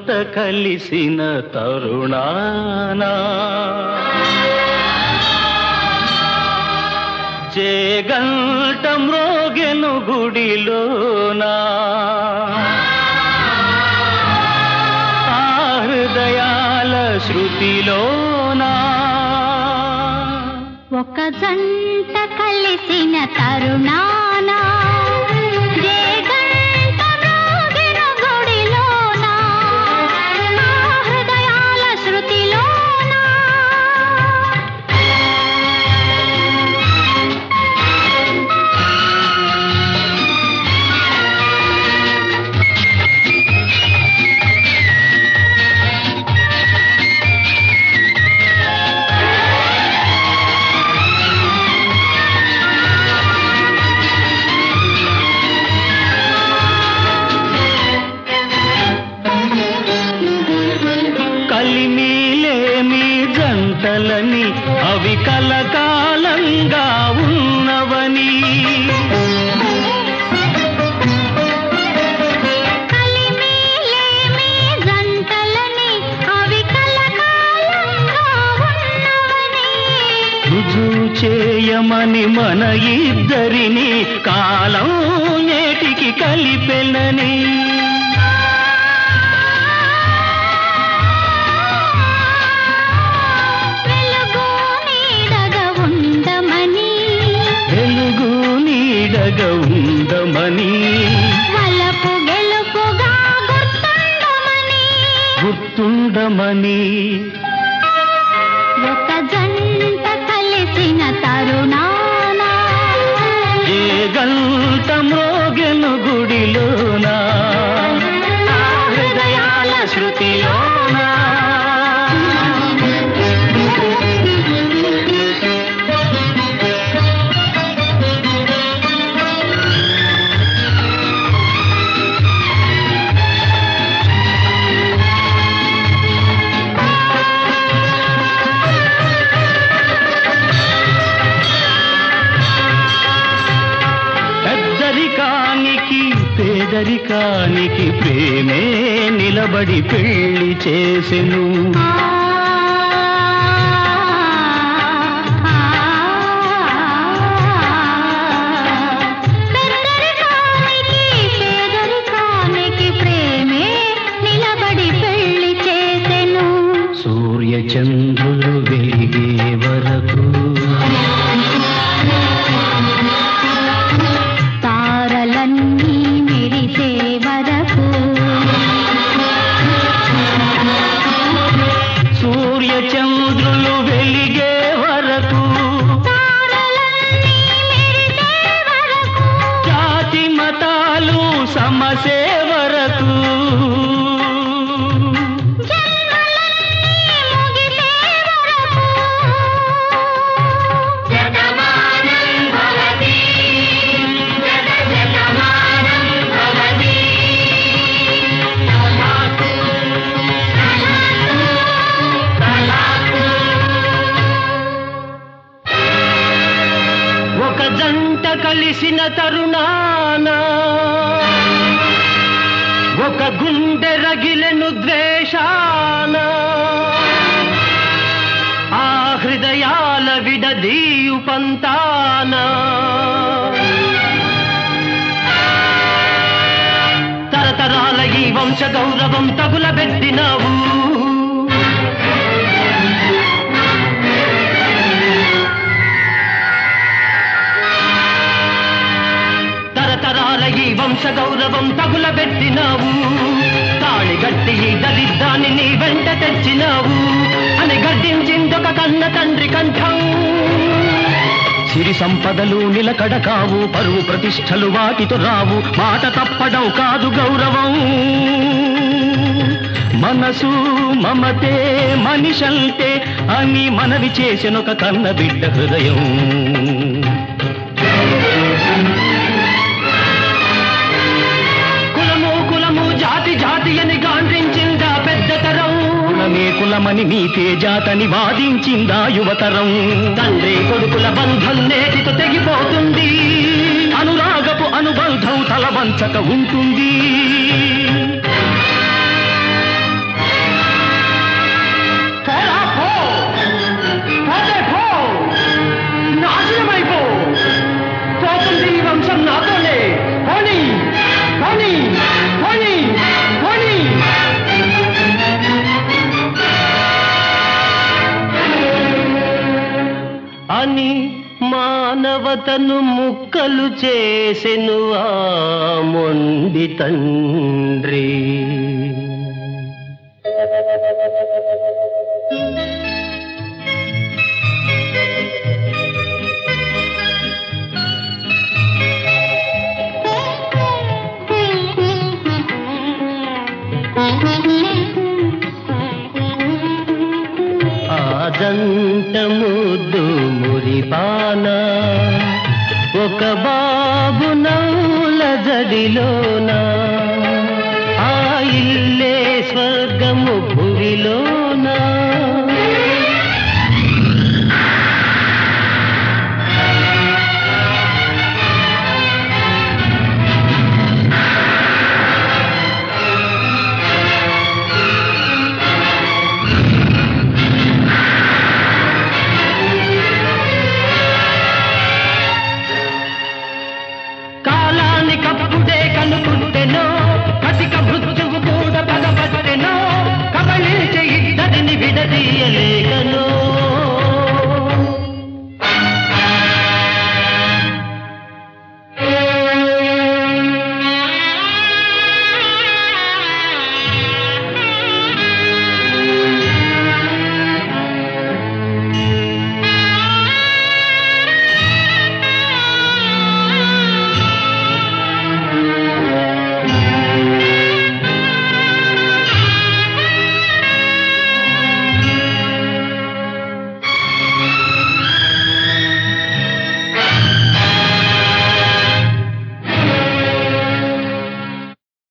జంట కలిసిన తరుణానా చేగంట మ్రోగెను గుడిలోనా ఆ హృదయాల శృతిలోనా ఒక జంట కలిసిన తరుణాన జేగంట మ్రోగెను గుడిలోన, ఆ హృదయాల శృతిలోన. కలిమిలేమి జంటలని అవి కలకాలంగా ఉన్నవని కలిమిలేమి జంటలని అవి కలకాలంగా ఉన్నవని. రుజువు చేయమని మన ఇద్దరిని కాలం నేటికి కలిపెనని వెలుగు నీడగా ఉండమని వెలుగు నీడగా ఉందమని వలపు గెలుపుగా గుర్తుండమని గుర్తుండమని ఒక జంట కలిసిన తరుణాన ఏ గంట మ్రోగెను గుడిలోనా ఆ హృదయాల శృతిలోనా పెద్దరికానికి పేదరికానికి ప్రేమే నిలబడి పెళ్లి చేసెను ఆ, పెద్దరికానికి, పేదరికానికి ప్రేమే నిలబడి పెళ్లి చేసెను సూర్య చంద్రులు వెలిగే వరకు తారలన్నీ మెరిసే వరకు సూర్య చంద్రులు వెలిగే వరకు తారలన్నీ మెరిసే వరకు జాతి మతాలు సమసే వరకు జన్మలన్నీ ముగిసే వరకు శతమానం భవతి శత శతమానం భవతి తలాకు తలాకు ఒక జంట కలిసిన తరుణాన ఒక గుండె రగిలెను ద్వేషాన ఆ హృదయాల విడదీయు పంతాన తరతరాల ఈ వంశ గౌరవం తగులబెట్టినావు తరతరాల ఈ వంశ గౌరవం తగులబెట్టినావు తాళి గట్టి ఈ దళిద్దాన్ని నీ వెంట తెచ్చినావు అని గడ్డించిందొక కన్న తండ్రి కంఠం సిరి సంపదలు నిలకడ కావు పరువు ప్రతిష్టలు వాటితో రావు మాట తప్పడం కాదు గౌరవం మనసు మమతే మనిషంతే అని మనవి చేసినొక కన్న బిడ్డ హృదయం కులము కులము జాతి జాతి అని గాండ్రించిందా పెద్ద తరం కులమే కులమని నీ తేజాతని వాదించిందా యువతరం తండ్రి కొడుకుల బంధం నేటితో తెగిపోతుంది అనురాగపు అనుబంధం తలవంచక ఉంటుంది అని మానవతను ముక్కలు చేసెను ఆ మొండి తండ్రి ఆదంట ముద్దు మురిపాన ఒక బాబు నవ్వుల జడిలోన ఆ ఇల్లే స్వర్గము భువిలోనా కాలానికప్పుడే కనుకుంటెనో కసిక మృత్యువు కూడా పగబట్టెనో కబళించి ఇద్దరిని విడదీయలేకనో